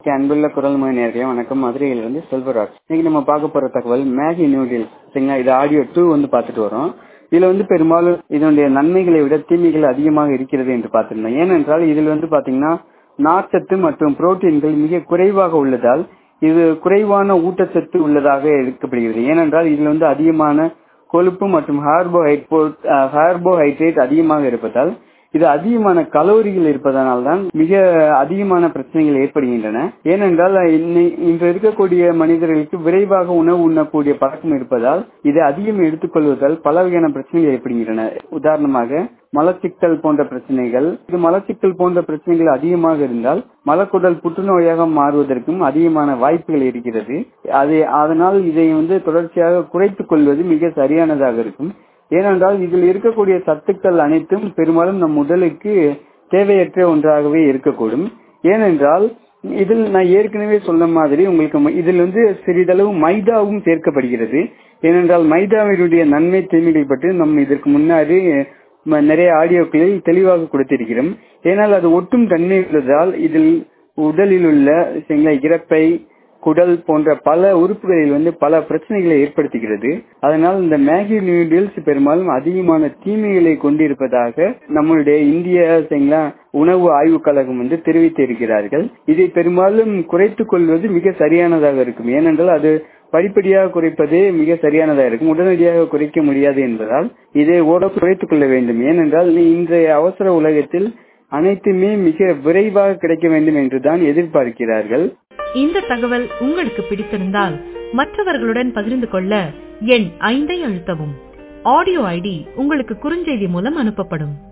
அன்புள்ள குரல் மொழி நேர்களே வணக்கம் மதுரையிலிருந்து செல்வராஜ் இன்னைக்கு நம்ம பார்க்க போற தகவல் மேகி நூடில்ஸ் சரிங்களா இது ஆடியோ டூ வந்து பார்த்துட்டு வரோம் இதுல வந்து பெரும்பாலும் இதனுடைய நன்மைகளை விட தீமைகள் அதிகமாக இருக்கிறது என்று பார்த்திருந்தோம் ஏனென்றால் இதில் வந்து பாத்தீங்கன்னா நார்ச்சத்து மற்றும் புரோட்டீன்கள் மிக குறைவாக உள்ளதால் இது குறைவான ஊட்டச்சத்து உள்ளதாக எடுக்கப்படுகிறது ஏனென்றால் இதில் வந்து அதிகமான கொழுப்பு மற்றும் கார்போஹைட்ரேட் அதிகமாக இருப்பதால் இது அதிகமான கலோரிகள் இருப்பதனால் தான் மிக அதிகமான பிரச்சனைகள் ஏற்படுகின்றன ஏனென்றால் இன்று இருக்கக்கூடிய மனிதர்களுக்கு விரைவாக உணவு உண்ணக்கூடிய பழக்கம் இருப்பதால் இதை அதிகம் எடுத்துக்கொள்வதால் பல வகையான பிரச்சனைகள் ஏற்படுகின்றன உதாரணமாக மலச்சிக்கல் போன்ற பிரச்சனைகள் இது மலச்சிக்கல் போன்ற பிரச்சனைகள் அதிகமாக இருந்தால் மலக்குடல் புற்றுநோயாக மாறுவதற்கும் அதிகமான வாய்ப்புகள் இருக்கிறது அது அதனால் இதை வந்து தொடர்ச்சியாக குறைத்துக் கொள்வது மிக சரியானதாக இருக்கும் ஏனென்றால் இதில் இருக்கக்கூடிய சத்துக்கள் அனைத்தும் பெரும்பாலும் நம் உடலுக்கு தேவையற்ற ஒன்றாகவே இருக்கக்கூடும் ஏனென்றால் இதில் நான் ஏற்கனவே சொன்ன மாதிரி உங்களுக்கு இதில் வந்து சிறிதளவு மைதாவும் சேர்க்கப்படுகிறது ஏனென்றால் மைதாவினுடைய நன்மை தீமைகள் பற்றி நம்ம இதற்கு முன்னாடி நிறைய ஆடியோக்களில் தெளிவாக கொடுத்திருக்கிறோம் ஏனால் அது ஒட்டும் தன்மை உள்ளதால் இதில் உடலில் உள்ள இறப்பை குடல் போன்ற பல உறுப்புகளில் வந்து பல பிரச்சனைகளை ஏற்படுத்துகிறது அதனால் இந்த மேகி நூடுல்ஸ் பெரும்பாலும் அதிகமான தீமைகளை கொண்டிருப்பதாக நம்மளுடைய இந்திய உணவு ஆய்வு கழகம் வந்து தெரிவித்து இருக்கிறார்கள் இதை பெரும்பாலும் குறைத்துக் கொள்வது மிக சரியானதாக இருக்கும் ஏனென்றால் அது படிப்படியாக குறைப்பதே மிக சரியானதாக இருக்கும் உடனடியாக குறைக்க முடியாது என்பதால் இதை ஓட குறைத்துக் கொள்ள வேண்டும் ஏனென்றால் இன்றைய அவசர உலகத்தில் அனைத்துமே மிக விரைவாக கிடைக்க வேண்டும் என்றுதான் எதிர்பார்க்கிறார்கள் இந்த தகவல் உங்களுக்கு பிடித்திருந்தால் மற்றவர்களுடன் பகிர்ந்து கொள்ள எண் ஐந்தை அழுத்தவும் ஆடியோ ஐடி உங்களுக்கு குறுஞ்செய்தி மூலம் அனுப்பப்படும்